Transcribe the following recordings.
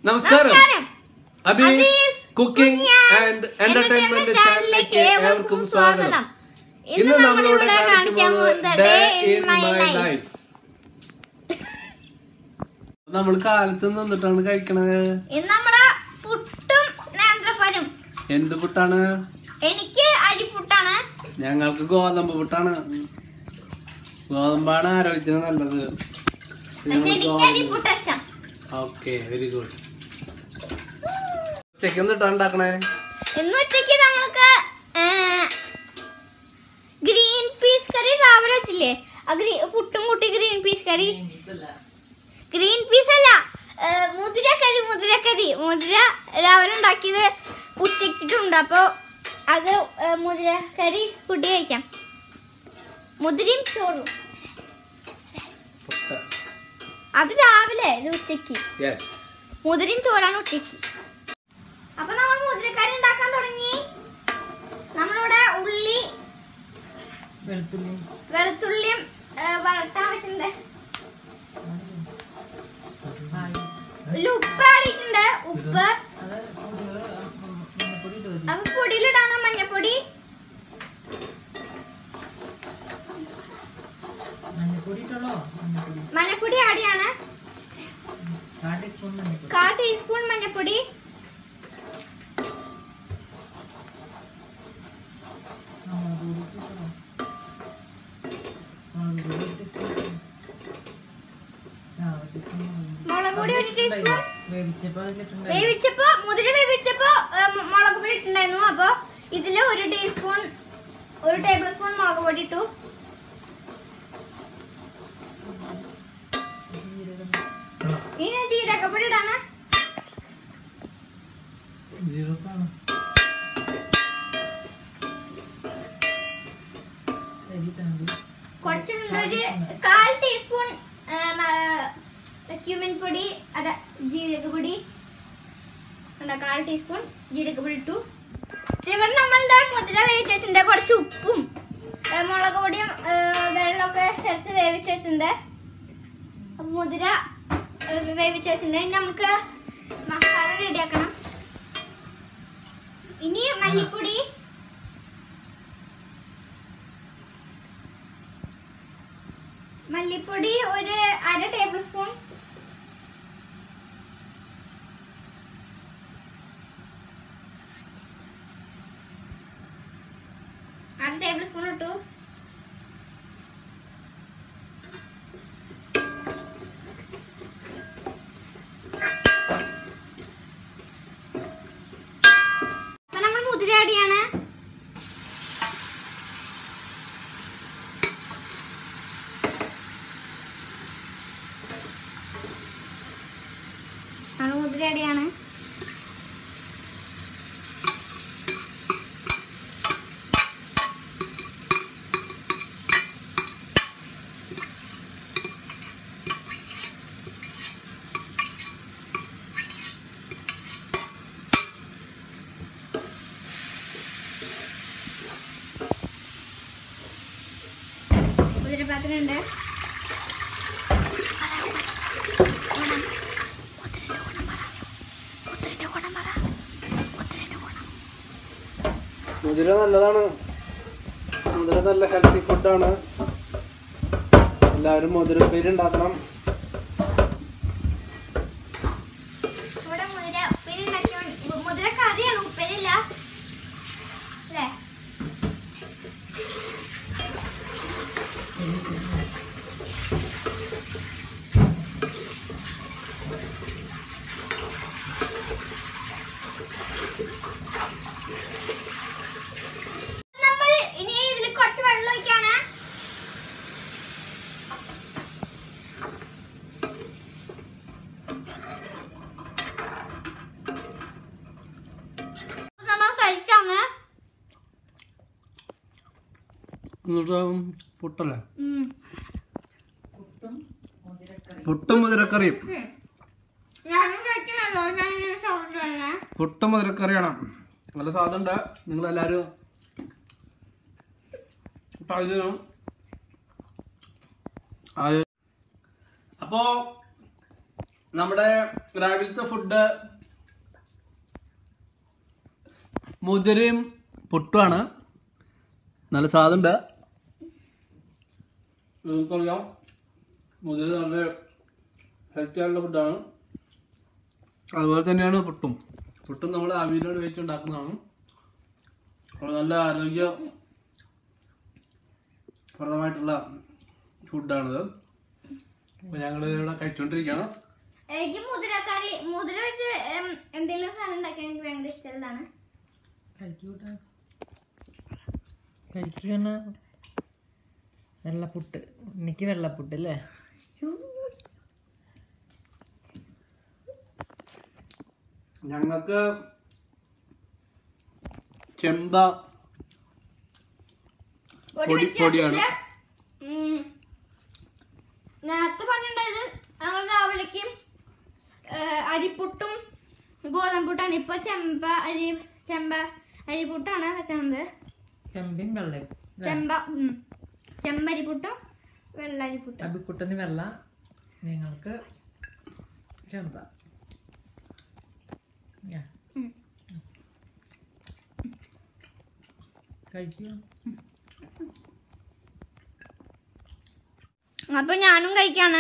നമസ്കാരം നമസ്കാരം. അബീസ് അബീസ് കുക്കിംഗ് കുക്കിംഗ് ആൻഡ് എന്റർടൈൻമെന്റ് ചാനലിലേക്ക് ഏവർക്കും സ്വാഗതം ഇന്ന് ഇന്ന് നമ്മളിവിടെ നമ്മളിവിടെ കാണിക്കാൻ പോകുന്നത് day in my life life നമ്മൾ കാലത്ത് നിന്നിട്ടാണ് കഴിക്കണത് ഇന്ന് നമ്മള് പുട്ടും നേന്ത്രപ്പനും എന്ത് പുട്ടാണ് എനിക്ക് അരിപ്പുട്ടാണ് ഞങ്ങൾക്ക് ഗോതമ്പ് പുട്ടാണ് ഗോതമ്പാണ് ആരോഗ്യത്തിന് നല്ലത് പക്ഷെ എനിക്ക് അരിപ്പുട്ട ഇഷ്ടം ഓക്കെ വെരി ഗുഡ് ഉച്ചക്ക് എന്നിട്ടാ ഉണ്ടാക്കണേ ഇന്ന് ഉച്ചക്ക് നമ്മൾക്ക് ഗ്രീൻ പീസ് കറി രാവിലെ വെച്ചില്ലേ ആ ഗ്രീ പുട്ടും കൂട്ടി ഗ്രീൻ പീസ് കറി ഗ്രീൻ പീസ് അല്ല ഏ, മുതിരക്കരി മുതിരക്കരി മുതിര രാവിലെ ഉണ്ടാക്കിയത് ഉച്ചയ്ക്കുണ്ട് അപ്പൊ അത് ഏ, മുതിരക്കരി കൂട്ടി കഴിക്കാം മുതിരയും ചോറും പുട്ട് അത് രാവിലെ ഇത് ഉച്ചയ്ക്ക് യെസ് മുതിരയും ചോറാണ് ഉച്ചയ്ക്ക് അപ്പൊ നമ്മൾ മുതിരക്കറി ഉണ്ടാക്കാൻ തുടങ്ങി നമ്മളിവിടെ ഉള്ളി വെളുത്തുള്ളിയും ഏ, വഴട്ടാൻ വെച്ചിട്ടുണ്ട് ഇതില് ഉപ്പ് ആടിയിട്ടുണ്ട് ഉപ്പ് അപ്പൊ പൊടിയിലിടാണ് മഞ്ഞപ്പൊടി മഞ്ഞപ്പൊടി ആടിയാണ് കാ ടീസ്പൂൺ മഞ്ഞപ്പൊടി മുളക് പൊടി ഒരു ടീസ്പൂൺ വേവിച്ചപ്പോ മുതിര വേവിച്ചപ്പോ ഏ, മു- മുളക് പൊടി ഇട്ടുണ്ടായിരുന്നു അപ്പൊ ഇതില് ഒരു ടീസ്പൂൺ ഒരു ടേബിൾ സ്പൂൺ മുളക് പൊടി ഇട്ടു ഇനി ജീരകപ്പൊടി ഇടാണ് കുറച്ചുണ്ട് ഒരു കാൽ ടീസ്പൂൺ ക്യൂമിൻ പൊടി അതെ ജീരകപ്പൊടി ഉണ്ട് കാൽ ടീസ്പൂൺ ജീരകപ്പൊടി ഇട്ടു ഇവിടെ നമ്മളുടെ മുതിര വേവിച്ചിട്ടുണ്ട് കുറച്ച് ഉപ്പും ഏ, മുളക് പൊടിയും ഏ, വെള്ളമൊക്കെ ചേർത്ത് വേവിച്ച് വെച്ചിട്ടുണ്ട് അപ്പൊ മുതിര ഏ, വേവിച്ച് വെച്ചിട്ടുണ്ട് ഇനി നമുക്ക് മസാല റെഡിയാക്കണം ഇനി മല്ലിപ്പൊടി മല്ലിപ്പൊടി ഒരു അര ടേബിൾ സ്പൂൺ അര ടേബിൾ സ്പൂൺ ഇട്ടു അപ്പൊ നമ്മൾ മുതിര അടിയാണ് ആണ് മുതിര അടിയാണ് മുതിരപ്പാത്രം ഉണ്ട് മുതിര നല്ലതാണ് മുതിര നല്ല ഹെൽത്തി ഫുഡാണ് എല്ലാവരും മുതിരപ്പേര് ഉണ്ടാക്കണം ഇവിടെ മുതിര ഉപ്പേരി ഉണ്ടാക്കിയോ മുതിര കറിയാണ് ഉപ്പേരില്ല അല്ലേ നമ്മൾ ഇനി ഇതിൽ കുറച്ച് വെള്ളം ഒഴിക്കാണ് നമ്മൾ കഴിക്കാണ് എന്നിട്ട് പുട്ടല്ലേ ഉം. പുട്ടും മുതിരക്കറിയും ഞാനും കഴിക്കണല്ലോ ഞാൻ സൗണ്ട് തന്നെ പുട്ടും മുതിരക്കറിയാണ് നല്ല സാധനമുണ്ട് നിങ്ങൾ എല്ലാവരും ട്രൈ ചെയ്യണം അത് അപ്പോ നമ്മുടെ രാവിലത്തെ ഫുഡ് മുതിരയും പുട്ടുമാണ് നല്ല സ്വാദുണ്ട് നിങ്ങൾക്കറിയാം മുതിര നല്ല ഹെൽത്തി ആയിട്ടുള്ള ഫുഡാണ് അതുപോലെ തന്നെയാണ് പുട്ടും പുട്ടും നമ്മൾ ആവിയിലോട് വെച്ചുണ്ടാക്കുന്നതാണ് അപ്പോൾ നല്ല ആരോഗ്യ പ്രദമായിട്ടുള്ള ഫുഡാണിത് അപ്പോൾ ഞങ്ങൾ ഇവിടെ കഴിച്ചുകൊണ്ടിരിക്കുകയാണ് എനിക്ക് മുതിരക്കറി മുതിര വെച്ച് ഉം, എന്തെങ്കിലും സാധനം ഉണ്ടാക്കാൻ എനിക്ക് ഭയങ്കര ഇഷ്ടമുള്ളതാണ് കഴിക്കൂട്ടാ കഴിക്കണ വെള്ളപ്പുട്ട് എനിക്ക് വെള്ളപ്പുട്ട് അല്ലേ ഞങ്ങൾക്ക് ചെമ്പ ഒരു പൊടി- പൊടിയാണ്. വ്യത്യാസമില്ല. ഉം. നേരത്തെ പറഞ്ഞിട്ടുണ്ടായത് ഞങ്ങൾ രാവിലേക്കും ഏഹ്, അരിപ്പുട്ടും ഗോതമ്പുട്ടാണ് ഇപ്പൊ ചെമ്പ അരി ചെമ്പ അരിപ്പുട്ടാണ് വെച്ചത് ചെമ്പിൻ വെള്ളയും ചെമ്പ ഉം. ചെമ്പരിപ്പുട്ടും വെള്ളരിപ്പുട്ടും അബിക്കുട്ടന് വെള്ള നിങ്ങൾക്ക് ചെമ്പ ഞാ. ഉം. കഴിക്കൂ അപ്പൊ ഞാനും കഴിക്കാണ്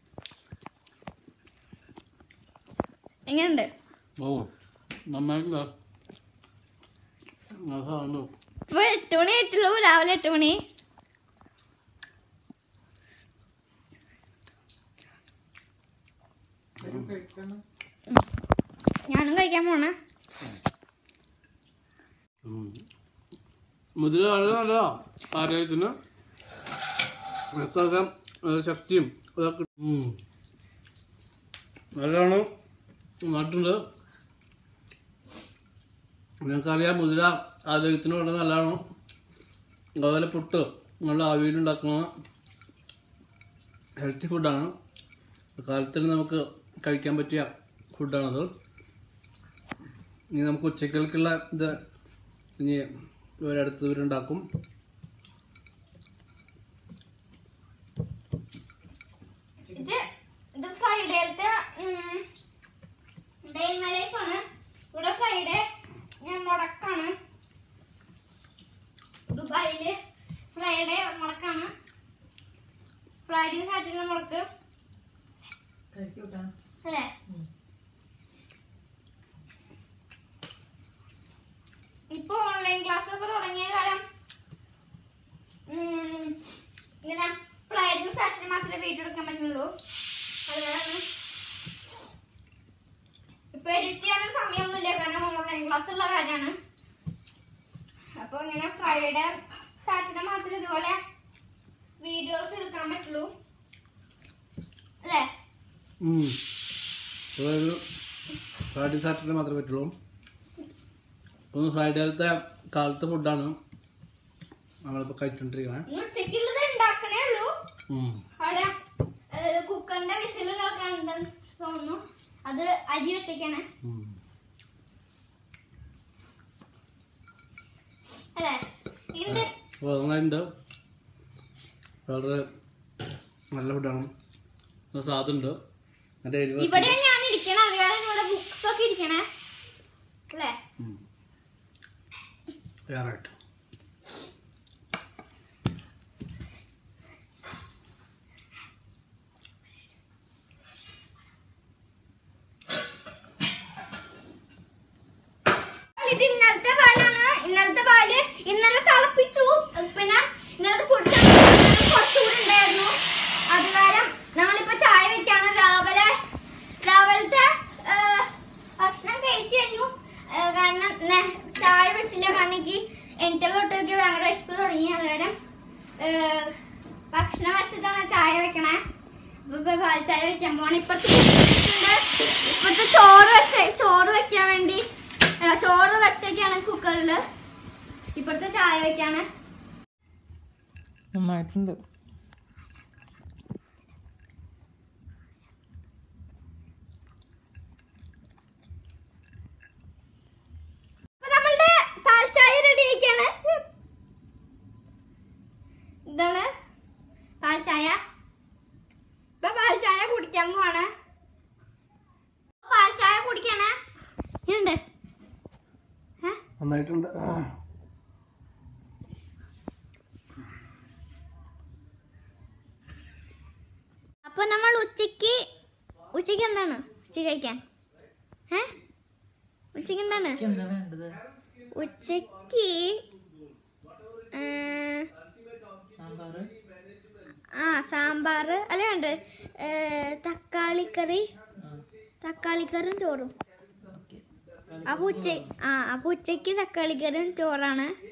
എങ്ങനെയുണ്ട് ഓ നന്നായിട്ടില്ല രസമുണ്ട്. ഇപ്പൊ എട്ട് മണി ആയിട്ടുള്ളൂ രാവിലെ എട്ട് മണി കഴിക്കണം ഞാനും കഴിക്കാൻ പോണേ ഉം. മുതിര വളരെ നല്ലതാ ആരോഗ്യത്തിന് രക്തമൊക്കെ ഏഹ്, ശക്തിയും അതൊക്കെ ഉം. നല്ലോണം നട്ടുണ്ട് നിങ്ങൾക്കറിയാം മുതിര ആരോഗ്യത്തിന് വളരെ നല്ലതാണ് അതുപോലെ പുട്ട് നമ്മൾ ആവിയിലുണ്ടാക്കുന്ന ഹെൽത്തി ഫുഡാണ് കാലത്തിന് നമുക്ക് കഴിക്കാൻ പറ്റിയ ഫുഡാണത് ഇനി നമുക്ക് ഉച്ചക്കൽക്കുള്ള ഇത് ഇനി ഇവരടുത്ത് ഇവരുണ്ടാക്കും ഇത് ഇത് ഫ്രൈഡേലത്തെ ഡേ ലൈഫ് ആണ് ഇവിടെ ഫ്രൈഡേ ഞാൻ മുടക്കാണ് ദുബായില് ഫ്രൈഡേ മുടക്കാണ് ഫ്രൈഡേ സാറ്റർഡേ മുടക്ക് കഴിക്കൂട്ടാ അല്ലേ ഇപ്പൊ ഓൺലൈൻ ക്ലാസ് ഒക്കെ തുടങ്ങിയ കാലം ഉം, ഇങ്ങനെ ഫ്രൈഡേ സാറ്റർഡേ മാത്രമേ വീഡിയോ എടുക്കാൻ പറ്റുള്ളൂ അതുകാരണം ഇപ്പൊ എഡിറ്റ് ചെയ്യാനും സമയമൊന്നുമില്ല കാരണം ഓൺലൈൻ ക്ലാസ് ഉള്ള കാര്യമാണ് അപ്പൊ ഇങ്ങനെ ഫ്രൈഡേ സാറ്റർഡേ മാത്രമേ ഇതുപോലെ വീഡിയോസ് എടുക്കാൻ പറ്റുള്ളൂ അല്ലേ ഉം. അതൊരു ഫ്രൈഡേ സാറ്റർഡേ മാത്രമേ പറ്റുള്ളൂ ഒന്ന് ഫ്രൈഡേലത്തെ കാലത്തെ ഫുഡാണ് നമ്മളിപ്പോൾ കഴിച്ചുകൊണ്ടിരിക്കണേ ഇന്ന് ഉച്ചക്കുള്ളത് ഉണ്ടാക്കണേ ഉള്ളൂ ഉം. അവിടെ ഏഹ്, കുക്കറിന്റെ വിസിലൊക്കെ ഉണ്ടെന്ന് തോന്നുന്നു അത് അരി വെച്ചേക്കാണ് ഉം. അല്ലേ ഇതിന്റെ അപ്പോൾ നന്നായിട്ടുണ്ട് വളരെ നല്ല ഫുഡാണ് നല്ല സ്വാദുണ്ട് നല്ല എരിവ് ഇവിടെ ഞാൻ ഇരിക്കണേ അത് കാരണം ഇവിടെ ബുക്സ് ഒക്കെ ഇരിക്കണേ അല്ലേ റൈറ്റ് ഇത് ഇന്നലത്തെ പാലാണ് ഇന്നലത്തെ പാല് ഇന്നലെ തിളപ്പിച്ചു പിന്നെ ഇന്നലത്തെ കുടിച്ച കുറച്ചുകൂടി ഉണ്ടായിരുന്നു അത് കാരണം ഞങ്ങളിപ്പോ ചായ വെക്കാണ് രാവിലെ രാവിലത്തെ ആ, ഭക്ഷണം കഴിച്ചു കഴിഞ്ഞു ആ, കാരണം നെ- ചായ വെച്ചില്ല കാരണം എനിക്ക് എന്റെ തൊട്ടൊക്കെ ഭയങ്കര വിശപ്പ് തുടങ്ങി അത് കാരണം ആ, ഭക്ഷണം വെച്ചിട്ടാണ് ചായ വെക്കണേ അപ്പൊ ഇപ്പൊ പാൽ ചായ വെക്കാൻ പോണ ഇപ്പഴത്തെ ഇപ്പഴത്തെ ചോറ് വെച്ച ചോറ് വെക്കാൻ വേണ്ടി അല്ല, ചോറ് വെച്ചൊക്കെയാണ് കുക്കറില് ഇപ്പഴത്തെ ചായ വെക്കാണ് നന്നായിട്ടുണ്ട് അപ്പൊ നമ്മളുടെ പാൽ ചായ റെഡി ആയിക്കാണ് ഇതാണ് പാൽ ചായ ഇപ്പൊ പാൽ ചായ കുടിക്കാൻ പോവാണ് നന്നായിട്ടുണ്ട് അപ്പൊ നമ്മൾ ഉച്ചക്ക് ഉച്ചക്ക് എന്താണ് ഉച്ചക്ക് കഴിക്കാൻ ഏ ഉച്ചക്ക് എന്താണ് എനിക്ക് എന്താ വേണ്ടത് ഉച്ചക്ക് ഏ, സാമ്പാറ് ആ സാമ്പാർ അല്ല വേണ്ടത് തക്കാളിക്കറി ആ തക്കാളിക്കറിയും ചോറും ഓക്കെ അപ്പൊ ഉച്ച ആ അപ്പൊ ഉച്ചക്ക് തക്കാളിക്കറിയും ചോറാണ്